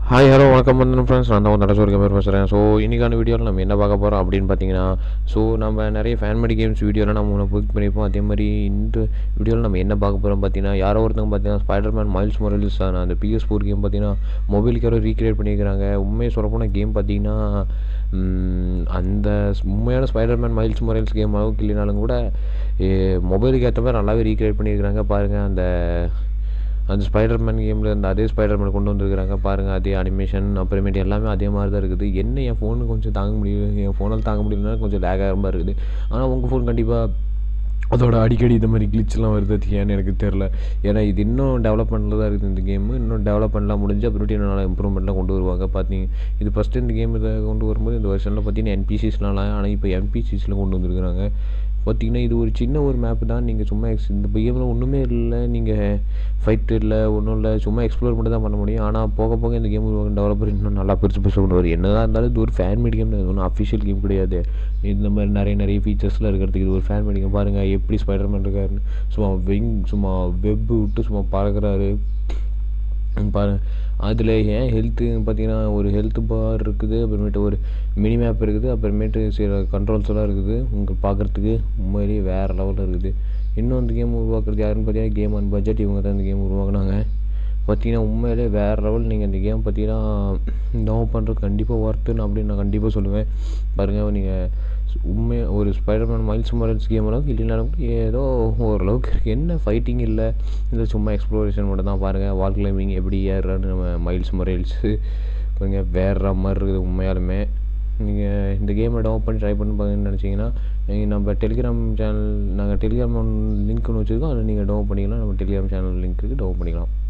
hi hello வணக்கம் வந்து friends நான் தான் வந்து நடச்சு பேர் பேசுகிறேன் ஸோ இன்றைக்கான வீடியோவில் நம்ம என்ன பார்க்க போகிறோம் அப்படின்னு பார்த்தீங்கன்னா ஸோ நம்ம நிறைய ஃபேன்மெடி கேம்ஸ் வீடியோவில் நம்ம ஒன்று புக் பண்ணியிருப்போம் அதே மாதிரி இந்த வீடியோவில் நம்ம என்ன பார்க்க போகிறோம் பார்த்தீங்கன்னா யாரோ ஒருத்தவங்க பார்த்தீங்கன்னா ஸ்பைடர்மேன் மைல்ஸ் மொரல்ஸ் அந்த பிஎஸ் ஃபோர் கேம் பார்த்தீங்கன்னா மொபைலுக்கு யாரோ ரீக்ரியேட் பண்ணியிருக்கிறாங்க உண்மையை சொல்லப்போனால் கேம் பார்த்தீங்கன்னா ம், அந்த ஸ்- உண்மையான ஸ்பைடர்மேன் மைல்ஸ் மொரல்ஸ் கேம் அளவுக்கு இல்லைனாலும் கூட மொபைலுக்கு ஏற்ற மாதிரி நல்லாவே ரீக்ரியேட் பண்ணியிருக்கிறாங்க பாருங்கள் அந்த அந்த ஸ்பைடர்மேன் கேமில் இருந்த அதே ஸ்பைடர்மேன் கொண்டு வந்திருக்கிறாங்க பாருங்கள் அதே அனிமேஷன் அப்புறமேட்டு எல்லாமே அதே மாதிரி தான் இருக்குது என்ன என் ஃபோனு கொஞ்சம் தாங்க முடியல என் ஃபோனால் தாங்க முடியலன்னா கொஞ்சம் லேக் ஆகிற மாதிரி இருக்குது ஆனால் உங்கள் ஃபோன் கண்டிப்பாக அதோட அடிக்கடி இந்த மாதிரி கிளிச்லாம் வருது அது ஏன்னு எனக்கு தெரில ஏன்னா இது இன்னும் டெவலப்மெண்ட்டில் தான் இருக்குது இந்த கேமு இன்னும் டெவலப்மெண்ட்லாம் முடிஞ்சு அப்புறமேட்டு இன்னும் நல்லா இம்ப்ரூவ்மெண்ட்லாம் கொண்டு வருவாங்க பார்த்தீங்க இது ஃபஸ்ட்டு இந்த கேம் இதை கொண்டு வரும்போது இந்த வருஷனில் பார்த்தீங்கன்னா என்பிசிஸ்லாம் ஆனால் இப்போ என்பிசிஸில் கொண்டு வந்திருக்கிறாங்க பார்த்தீங்கன்னா இது ஒரு சின்ன ஒரு மேப் தான் நீங்கள் சும்மா எக்ஸ் இந்த கேமில் ஒன்றுமே இல்லை நீங்கள் ஃபைட் இல்லை ஒன்றும் இல்லை சும்மா எக்ஸ்ப்ளோர் மட்டும் தான் பண்ண முடியும் ஆனால் போக போக இந்த கேம் டெவலப்பர் இன்னும் நல்லா பெருசு பெருசு கொண்டு வரும் என்னதான் இருந்தாலும் இது ஒரு ஃபேன் மேட் கேம் இது ஒன்றும் அஃபிஷியல் கேம் கிடையாது இந்த மாதிரி நிறைய நிறைய ஃபீச்சர்ஸ்லாம் இருக்கிறதுக்கு இது ஒரு ஃபேன் மேட் கேம் பாருங்கள் எப்படி ஸ்பைடர்மேன் இருக்காருன்னு சும்மா விங் சும்மா வெப்பு விட்டு சும்மா பறக்குறாரு பாருங்க அதில் ஏன் ஹெல்த்து பார்த்தீங்கன்னா ஒரு ஹெல்த் பார் இருக்குது அப்புறமேட்டு ஒரு மினி மேப் இருக்குது அப்புறமேட்டு சில கண்ட்ரோல்ஸ் எல்லாம் இருக்குது உங்களுக்கு பார்க்குறதுக்கு உண்மையிலேயே வேறு லெவலில் இருக்குது இன்னும் இந்த கேம் உருவாக்குறது யாருன்னு பார்த்தீங்கன்னா கேம் அண்ட் பட்ஜெட் இவங்க தான் இந்த கேம் உருவாக்குனாங்க பார்த்தீங்கன்னா உண்மையிலே வேறு லெவல் நீங்கள் இந்த கேம் பார்த்தீங்கன்னா டவுன் பண்ணுறது கண்டிப்பாக ஒர்த்துன்னு அப்படின்னு நான் கண்டிப்பாக சொல்லுவேன் பாருங்கள் நீங்கள் உண்மை ஒரு ஸ்பைடர்மேன் மைல்ஸ் மொரல்ஸ் கேம் அளவுக்கு இல்லைனாலும் கூட ஏதோ ஓரளவுக்கு இருக்குது என்ன ஃபைட்டிங் இல்லை இல்லை சும்மா எக்ஸ்ப்ளோரேஷன் மட்டும் தான் பாருங்கள் வால் கிளைம்பிங் எப்படி ஏறுறான்னு நம்ம மைல்ஸ் மொரல்ஸு பாருங்கள் வேற மாதிரி இருக்குது உண்மையாலுமே நீங்கள் இந்த கேமை டவுன் பண்ணி ட்ரை பண்ணி பாருங்கன்னு நினச்சிங்கன்னா நீங்கள் நம்ம டெலிகிராம் சேனல் நாங்கள் டெலிகிராம் லிங்க் ஒன்று வச்சுருக்கோம் அதில் நீங்கள் டவுன் பண்ணிக்கலாம் நம்ம டெலிகிராம் சேனல் லிங்க் இருக்குது டவுன் பண்ணிக்கலாம்